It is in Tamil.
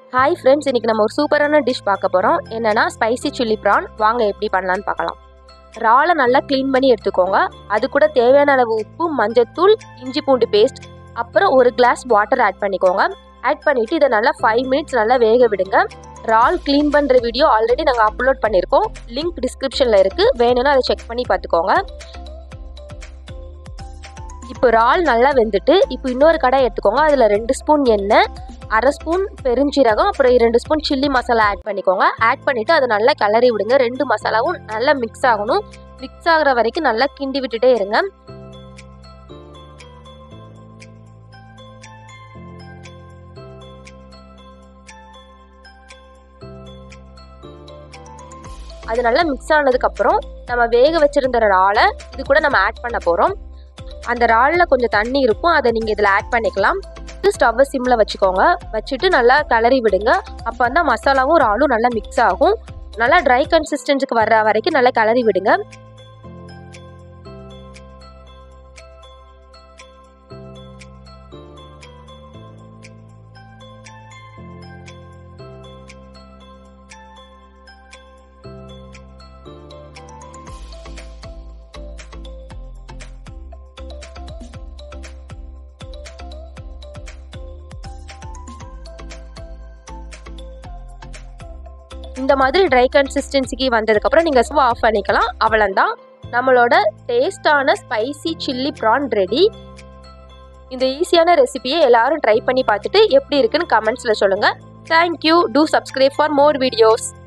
ஹாய் ஃப்ரெண்ட்ஸ் இன்றைக்கி நம்ம ஒரு சூப்பரான டிஷ் பார்க்க போகிறோம் என்னென்னா ஸ்பைசி சில்லி ப்ரான் வாங்க எப்படி பண்ணலான்னு பார்க்கலாம் இறாலை நல்லா க்ளீன் பண்ணி எடுத்துக்கோங்க அது கூட தேவையான அளவு உப்பு மஞ்சத்தூள் இஞ்சி பூண்டு பேஸ்ட் அப்புறம் ஒரு கிளாஸ் வாட்டர் ஆட் பண்ணிக்கோங்க ஆட் பண்ணிவிட்டு இதை நல்லா ஃபைவ் மினிட்ஸ் நல்லா வேக விடுங்க இறால் க்ளீன் பண்ணுற வீடியோ ஆல்ரெடி நாங்கள் அப்லோட் பண்ணியிருக்கோம் லிங்க் டிஸ்கிரிப்ஷனில் இருக்குது வேணும்னா அதை செக் பண்ணி பார்த்துக்கோங்க இப்போ இறால் நல்லா வெந்துட்டு இப்போ இன்னொரு கடை எடுத்துக்கோங்க அதில் ரெண்டு ஸ்பூன் எண்ணெய் அரை ஸ்பூன் பெருஞ்சீரகம் அப்புறம் இரண்டு ஸ்பூன் சில்லி மசாலா ஆட் பண்ணிக்கோங்க ஆட் பண்ணிவிட்டு அதை நல்லா கிளறி விடுங்க ரெண்டு மசாலாவும் நல்லா மிக்ஸ் ஆகணும் மிக்ஸ் ஆகுற வரைக்கும் நல்லா கிண்டி விட்டுட்டே இருங்க அது நல்லா மிக்ஸ் ஆனதுக்கப்புறம் நம்ம வேக வச்சிருந்த இறாலை இது கூட நம்ம ஆட் பண்ண போகிறோம் அந்த இறாலில் கொஞ்சம் தண்ணி இருக்கும் அதை நீங்கள் இதில் ஆட் பண்ணிக்கலாம் ஸ்டவ்வை சிம்மில் வச்சுக்கோங்க வச்சுட்டு நல்லா கிளறி விடுங்க அப்போ வந்து மசாலாவும் இறாலும் நல்லா மிக்ஸ் ஆகும் நல்லா ட்ரை கன்சிஸ்டன்ஸுக்கு வர்ற வரைக்கும் நல்லா கிளறி விடுங்க இந்த மாதிரி ட்ரை கன்சிஸ்டன்சிக்கு வந்ததுக்கப்புறம் நீங்கள் ஸ்டவ் ஆஃப் பண்ணிக்கலாம் அவ்வளோதான் நம்மளோட டேஸ்டான ஸ்பைசி சில்லி ப்ரான் ரெடி இந்த ஈஸியான ரெசிபியை எல்லாரும் ட்ரை பண்ணி பார்த்துட்டு எப்படி இருக்குன்னு கமெண்ட்ஸில் சொல்லுங்கள் thank you do subscribe for more videos